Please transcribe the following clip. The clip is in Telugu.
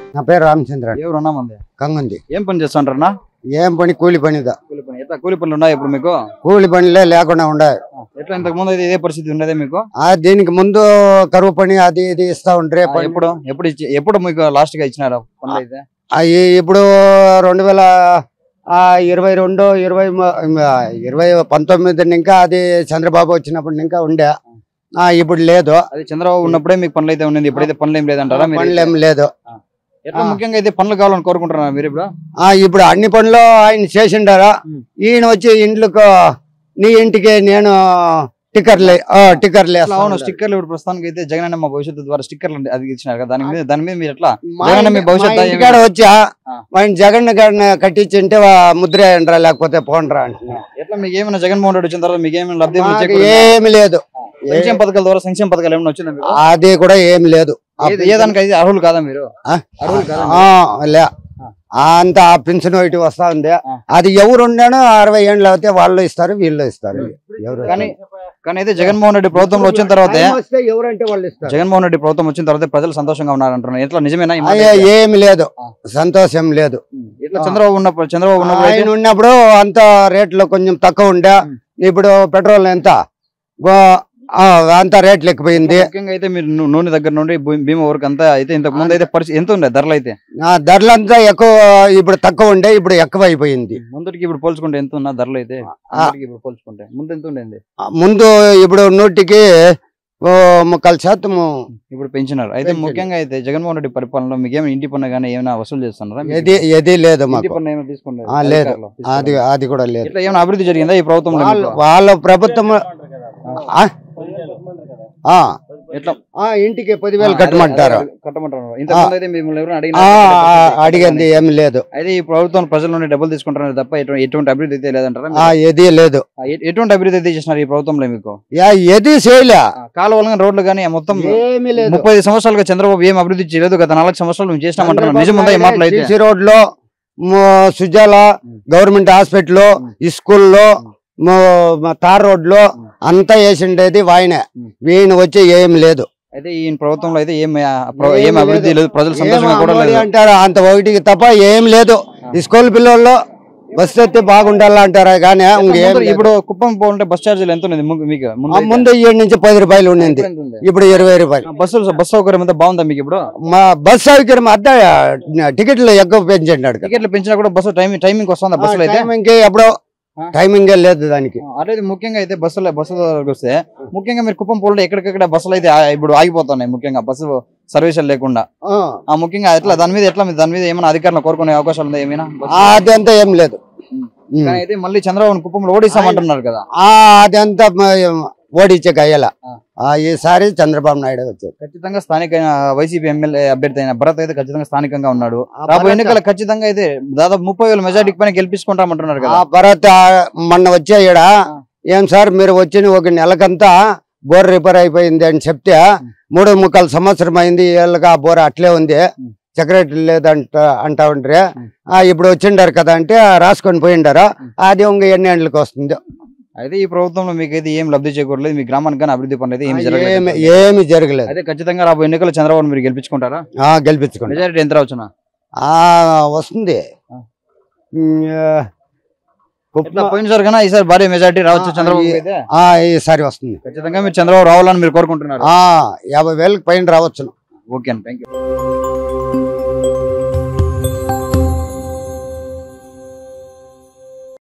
నా పేరు రామచంద్ర ఎవరు అన్నా మంది కంగుంది ఏం పని చేస్తుంటారన్నా ఏం పని కూలి పనిదా కూలి పని ఎట్లా కూలి పనులు ఉన్నాయి ఇప్పుడు మీకు కూలి పనిలే లేకుండా ఉండే ఎట్లా ఇంతకు ముందు అయితే ఇదే పరిస్థితి ఉండేదే మీకు ఆ దీనికి ముందు కరువు పని అది ఇది ఇస్తా ఉండ్రే ఆ, ఎప్పుడు ఎప్పుడు ఇచ్చి- ఎప్పుడు మీకు లాస్ట్ గా ఇచ్చినారా పనులు అయితే ఆ, ఈ- ఇప్పుడు రెండు వేల ఆ, ఇరవై రెండు ఇరవై మ- ఆ, ఇరవై పంతొమ్మిది ఇంకా అది చంద్రబాబు వచ్చినప్పుడు ఇంకా ఉండే ఆ, ఇప్పుడు లేదు అది చంద్రబాబు ఉన్నప్పుడే మీకు పనులు అయితే ఉన్నది ఇప్పుడైతే పనులు ఏం లేదంటారా మీరు పనులు ఏం లేదు ఎట్లా ఆ. ముఖ్యంగా అయితే పనులు కావాలని కోరుకుంటున్నారా మీరు ఇప్పుడు ఆ ఇప్పుడు అన్ని పనులు ఆయన చేసిండారా ఉం. ఈయన వచ్చి ఇంట్లకు నీ ఇంటికి నేను టిక్కర్లే ఆ, టిక్కర్లు అట్లా అవును వేస్తా స్టిక్కర్లు ఇప్పుడు ప్రస్తుతానికి అయితే జగన్ మా భవిష్యత్తు ద్వారా స్టిక్కర్లు అంటే అది ఇచ్చినారు కదా దాని మీద దాని మీద మీరు ఎట్లా మా జగన్ ఇంటి- మీ భవిష్యత్తు మా ఏమి- ఇంటికాడ వచ్చా ఆ. ఆయన జగన్ గారిని కట్టించింటే వా- ముద్ర వేయండిరా లేకపోతే పోండ్రా అంటున్నా ఎట్లా మీకు ఏమైనా జగన్మోహన్ రెడ్డి వచ్చిన తర్వాత మీకు ఏమైనా లబ్ధి ఏమైనా మాకు చేకూరిందా? ఏమి లేదు సంక్షేమ పథకాల ద్వారా సంక్షేమ పథకాలు ఏమైనా వచ్చిందా మీకు అది కూడా ఏమి లేదు ఆ ఏది- ఏ దానికి అయితే అర్హులు కాదా మీరు ఆ? అర్హులు కాదా ఆ, లే ఆ. అంత ఆ పింఛన్ ఒకటి వస్తా ఉంది ఆ. అది ఎవరు ఉండానో అరవై ఏళ్ళు అయితే వాళ్ళు ఇస్తారు వీళ్ళు ఇస్తారు ఎవరు కానీ కానీ అయితే జగన్మోహన్ రెడ్డి ప్రభుత్వం వచ్చిన తర్వాత టైం వస్తే ఎవరంటే వాళ్ళు ఇస్తారు జగన్మోహన్ రెడ్డి ప్రభుత్వం వచ్చిన తర్వాత ప్రజలు సంతోషంగా ఉన్నారంటున్నారు ఎట్లా నిజమేనా ఈ మాట అయ్యా అయితే? ఏమి లేదు ఆ. సంతోషం లేదు ఇట్లా చంద్రబాబు ఉన్నప్పుడు చంద్రబాబు ఉన్నప్పుడు అయితే ఆయన ఉన్నప్పుడు అంత రేట్లు కొంచెం తక్కువ ఉండే ఉం. ఇప్పుడు పెట్రోల్ ఎంత గో- ఆ, అంత రేట్లు ఎక్కిపోయింది ముఖ్యంగా అయితే మీరు నూ- నూనె దగ్గర నుండి భూ- భీమా వరకు అంతా అయితే ఇంతకు ముందు అయితే పరిస్థితి ఎంత ఉండే ధరలు అయితే ఆ, ధరలంతా ఎక్కువ ఇప్పుడు తక్కువ ఉండే ఇప్పుడు ఎక్కువ అయిపోయింది ముందుకి ఇప్పుడు పోల్చుకుంటే ఎంత ఉన్నా ధరలు అయితే ముందుకి ఇప్పుడు పోల్చుకుంటే ముందు ఎంత ఉండేది ఆ, ముందు ఇప్పుడు నూటికి ఓ ముక్కల శాతము ఇప్పుడు పెంచినారు అయితే పెంచారు. ముఖ్యంగా అయితే జగన్మోహన్ రెడ్డి పరిపాలనలో మీకు ఏమైనా ఇంటి పన్ను కానీ ఏమైనా వసూలు చేస్తున్నారా మీకు? ఏది ఏది లేదు ఇంటి మాకు పన్ను ఏమైనా తీసుకున్నారు ఆ, లేదు. అది అది కూడా లేదు ఇట్లా ఏమైనా అభివృద్ధి జరిగిందా ఈ ప్రభుత్వంలో వాళ్ళ మీకు? వాళ్ళ ప్రభుత్వం ఆ? ఆ, ఎట్లా ఆ, ఇంటికి పదివేలు ఆ, కట్టమంటారు అదే, అదే, కట్టమంటారు ఇంతకు ముందు అయితే మిమ్మల్ని ఎవరైనా ఆ, ఆ, అడిగినా అడిగింది ఏమి లేదు అయితే ఈ ప్రభుత్వం ప్రజల నుండి డబ్బులు తీసుకుంటున్నారు తప్ప ఎటువంటి ఎటువంటి అభివృద్ధి అయితే లేదంటారా ఆ మీరు? ఏది లేదు ఆ, ఎ- ఎటువంటి అభివృద్ధి అయితే చేసినారు ఈ ప్రభుత్వంలో మీకు యా ఏది చేయలే ఆ, కాలువలు కానీ రోడ్లు కానీ మొత్తం ఏమీ లేదు ముప్పై ఐదు సంవత్సరాలుగా చంద్రబాబు ఏం అభివృద్ధి చేయలేదు గత నాలుగు సంవత్సరాలు మేము చేసినామంటున్నారు నిజం ఉందా ఈ మాటలు అయితే సిసి రోడ్ లో సుజాల ఉం. గవర్నమెంట్ హాస్పిటల్ ఉం. ఈ స్కూల్లో ఉం. తార్ రోడ్ లో ఉం. అంతా వేసిండేది వాయనే ఉం. వీయన వచ్చి ఏం లేదు అయితే ఈ ప్రభుత్వంలో అయితే ఏం ఆ, ప్ర- ఏమీ ఏం అభివృద్ధి లేదు. లేదు ప్రజలు ఏం సంతోషంగా కూడా అమ్మఒడి లేదు అంటారు అంత ఒకటికి తప్ప ఏం లేదు ఈ స్కూల్ పిల్లల్లో బస్ ఎత్తే బాగుండాలా అంటారా కానీ ఇంకేం ముందు లేదు. ఇప్పుడు కుప్పం పోవాలంటే బస్ ఛార్జీలు ఎంత ఉంది ము- మీకు ముందు ఆ అయితే? ముందు ఏడు నుంచి పది రూపాయలు ఉండింది ఇప్పుడు ఎంత ఉంది? ఇప్పుడు ఇరవై రూపాయలు ఆ, బస్సు బస్ సౌకర్యం అంతా బాగుందా మీకు ఇప్పుడు మా బస్ సౌకర్యం అద్దా టికెట్లు ఎక్కువ పెంచండి టికెట్లు పెంచినా కూడా బస్సు టైమింగ్ టైమింగ్ వస్తుందా బస్సులో అయితే టైమింగ్ ఎప్పుడో ఆ. టైమింగ్ లేదు దానికి ఆ, అట్లయితే ముఖ్యంగా అయితే బస్సులో బస్సు దగ్గరకు వస్తే ముఖ్యంగా మీరు కుప్పం పోలంటే ఎక్కడికక్కడ బస్సులు అయితే ఆ- ఇప్పుడు ఆగిపోతున్నాయి ముఖ్యంగా బస్సు సర్వీసులు లేకుండా ఆ. ఆ ముఖ్యంగా ఎట్లా దాని మీద ఎట్లా దాని మీద ఏమైనా అధికారులు కోరుకునే అవకాశాలు ఉందా ఏమైనా బస్సు? ఆ, అదంతా ఏం లేదు ఉం. ఉం. కానీ అయితే మళ్ళీ చంద్రబాబు కుప్పంలో ఓడిస్తామంటున్నారు కదా ఆ అదంతా మ- ఓడించే కయ్యల ఆ. ఆ, ఈసారి చంద్రబాబు నాయుడు వచ్చారు ఖచ్చితంగా స్థానిక వైసీపీ ఎమ్మెల్యే అభ్యర్థి అయిన భరత్ అయితే ఖచ్చితంగా స్థానికంగా ఉన్నాడు ఆ రాబోయే భరత్- ఎన్నికలు ఖచ్చితంగా అయితే దాదాపు ముప్పై వేల మెజార్టీ పైన గెలిపించుకుంటామంటున్నారు ఆ కదా భరత్ ఆ, మొన్న వచ్చే ఈడ ఏం సార్ మీరు వచ్చిన ఒక నెలకంతా బోర్ రిపేర్ అయిపోయింది అని చెప్తే మూడు ముక్కల సంవత్సరం అయింది ఏళ్ళగా ఆ బోర్ అట్లే ఉంది ఉం. సెక్రటరీ లేదంట అంటా ఉండ్రి ఉం. ఆ ఇప్పుడు వచ్చిండారు కదా అంటే రాసుకొని పోయిండారు అది ఇంక ఎన్ని ఏళ్ళకి వస్తుంది అయితే ఈ ప్రభుత్వంలో మీకు అయితే ఏం లబ్ధి చేకూరలేదు మీ గ్రామానికి కానీ అభివృద్ధి పనులు అయితే ఏమి ఏమి జరగలేదు ఏమి జరగలేదు అయితే ఖచ్చితంగా రాబోయే ఎన్నికలు చంద్రబాబు మీరు గెలిపించుకుంటారా ఆ, గెలిపించుకోండి మెజారిటీ ఎంత రావచ్చునా ఆ వస్తుంది ఆ. ఉమ్, ఆ, కుప్ప- ఎట్లా పోయినసారి కన్నా ఈసారి భారీ మెజారిటీ రావచ్చు ఆ, చంద్రబాబు ఈ- అయితే ఆ, ఈసారి వస్తుంది ఖచ్చితంగా మీరు చంద్రబాబు రావాలని మీరు కోరుకుంటున్నారు ఆ యాభై వేలకు పైన రావచ్చు ఓకే అండి థ్యాంక్ యూ